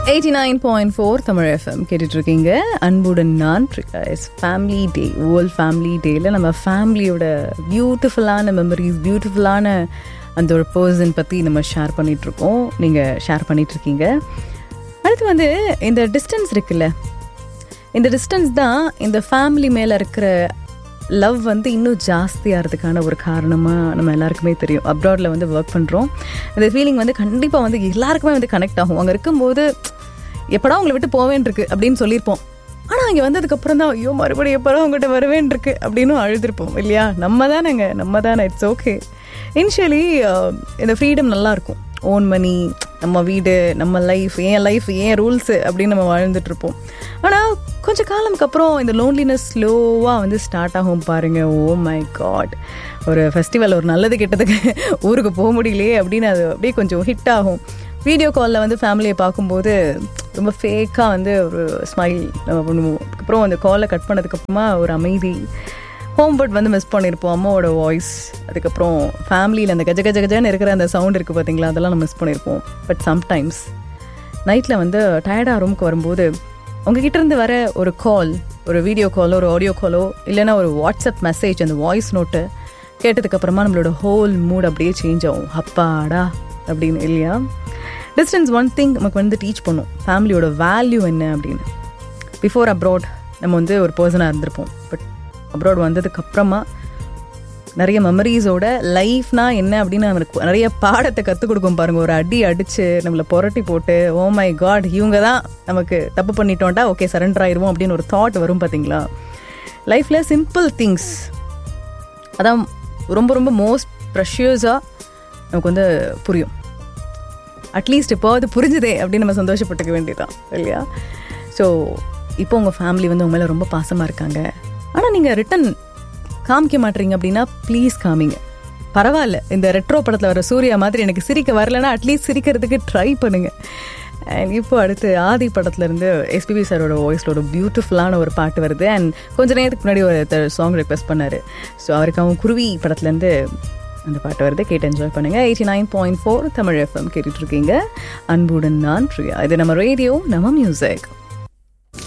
eighty nine point four Tamil FM கேட்டுட்ருக்கீங்க அன்புடன் நான் is family day world family டேயில் நம்ம ஃபேமிலியோட பியூட்டிஃபுல்லான மெமரிஸ் பியூட்டிஃபுல்லான அந்த ஒரு பர்சன் பற்றி நம்ம ஷேர் பண்ணிகிட்ருக்கோம் நீங்கள் ஷேர் பண்ணிகிட்ருக்கீங்க அடுத்து வந்து இந்த டிஸ்டன்ஸ் இருக்குல்ல இந்த டிஸ்டன்ஸ் தான் இந்த ஃபேமிலி மேலே இருக்கிற லவ் வந்து இன்னும் ஜாஸ்தியாகிறதுக்கான ஒரு காரணமாக நம்ம எல்லாருக்குமே தெரியும் அப்ராடில் வந்து ஒர்க் பண்ணுறோம் இந்த ஃபீலிங் வந்து கண்டிப்பாக வந்து எல்லாருக்குமே வந்து கனெக்ட் ஆகும் அங்கே இருக்கும்போது எப்படா உங்களை விட்டு போவேன் இருக்கு அப்படின்னு சொல்லியிருப்போம் ஆனால் அங்கே வந்ததுக்கப்புறம் தான் ஐயோ மறுபடியும் எப்படா உங்கள்கிட்ட வருவேன் இருக்கு அப்படின்னு அழுதுருப்போம் இல்லையா நம்ம தானேங்க நம்ம தானே இட்ஸ் ஓகே இனிஷியலி இந்த ஃப்ரீடம் நல்லாயிருக்கும் ஓன் மணி நம்ம வீடு நம்ம லைஃப் ஏன் லைஃப் ஏன் ரூல்ஸு அப்படின்னு நம்ம வாழ்ந்துட்டு இருப்போம் ஆனால் கொஞ்சம் காலமுக்கு அப்புறம் இந்த லோன்லினஸ் ஸ்லோவாக வந்து ஸ்டார்ட் ஆகும் பாருங்க ஓ மை காட் ஒரு ஃபெஸ்டிவல் ஒரு நல்லது கெட்டதுக்கு ஊருக்கு போக முடியலையே அப்படின்னு அது அப்படியே கொஞ்சம் ஹிட் ஆகும் வீடியோ காலில் வந்து ஃபேமிலியை பார்க்கும்போது ரொம்ப ஃபேக்காக வந்து ஒரு ஸ்மைல் நம்ம பண்ணுவோம் அதுக்கப்புறம் அந்த காலை கட் பண்ணதுக்கப்புறமா ஒரு அமைதி ஹோம் பட் வந்து மிஸ் பண்ணியிருப்போம் அம்மாவோட வாய்ஸ் அதுக்கப்புறம் ஃபேமிலியில் அந்த கஜ கஜ கஜன்னு இருக்கிற அந்த சவுண்ட் இருக்குது பார்த்தீங்களா அதெல்லாம் நம்ம மிஸ் பண்ணியிருப்போம் பட் சம்டைம்ஸ் நைட்டில் வந்து டயர்டாக ரூமுக்கு வரும்போது உங்ககிட்ட இருந்து வர ஒரு கால் ஒரு வீடியோ காலோ ஒரு ஆடியோ காலோ இல்லைன்னா ஒரு வாட்ஸ்அப் மெசேஜ் அந்த வாய்ஸ் நோட்டு கேட்டதுக்கப்புறமா நம்மளோட ஹோல் மூட் அப்படியே சேஞ்ச் ஆகும் அப்பாடா அப்படின்னு இல்லையா டிஸ்டன்ஸ் ஒன் திங் நமக்கு வந்து டீச் பண்ணும் ஃபேமிலியோட வேல்யூ என்ன அப்படின்னு பிஃபோர் அப்ராட் நம்ம வந்து ஒரு பர்சனாக இருந்திருப்போம் பட் அப்ராட் வந்ததுக்கப்புறமா நிறைய மெமரிஸோட லைஃப்னா என்ன அப்படின்னு நம்மளுக்கு நிறைய பாடத்தை கற்றுக் கொடுக்கும் பாருங்கள் ஒரு அடி அடித்து நம்மளை புரட்டி போட்டு ஓ மை காட் இவங்க தான் நமக்கு தப்பு பண்ணிட்டோம்டா ஓகே சரண்டர் ஆயிடுவோம் அப்படின்னு ஒரு தாட் வரும் பார்த்தீங்களா லைஃப்பில் சிம்பிள் திங்ஸ் அதான் ரொம்ப ரொம்ப மோஸ்ட் ப்ரெஷியஸாக நமக்கு வந்து புரியும் அட்லீஸ்ட் இப்போ அது புரிஞ்சுதே அப்படின்னு நம்ம சந்தோஷப்பட்டுக்க வேண்டியதான் இல்லையா ஸோ இப்போ உங்கள் ஃபேமிலி வந்து உங்க மேலே ரொம்ப பாசமாக இருக்காங்க ஆனால் நீங்கள் ரிட்டன் காமிக்க மாட்டீங்க அப்படின்னா ப்ளீஸ் காமிங்க பரவாயில்ல இந்த ரெட்ரோ படத்தில் வர சூர்யா மாதிரி எனக்கு சிரிக்க வரலன்னா அட்லீஸ்ட் சிரிக்கிறதுக்கு ட்ரை பண்ணுங்க அண்ட் இப்போ அடுத்து ஆதி படத்துலேருந்து எஸ்பிபி சாரோட வாய்ஸில் ஒரு பியூட்டிஃபுல்லான ஒரு பாட்டு வருது அண்ட் கொஞ்ச நேரத்துக்கு முன்னாடி ஒரு சாங் ரெக்வெஸ்ட் பண்ணார் ஸோ அவருக்கு அவன் குருவி படத்துலேருந்து அந்த பாட்டு வருது கேட்டு என்ஜாய் பண்ணுங்கள் eighty nine point four Tamil FM கேட்டுட்ருக்கீங்க அன்புடன் நான் பிரியா இது நம்ம ரேடியோ நம்ம மியூசிக்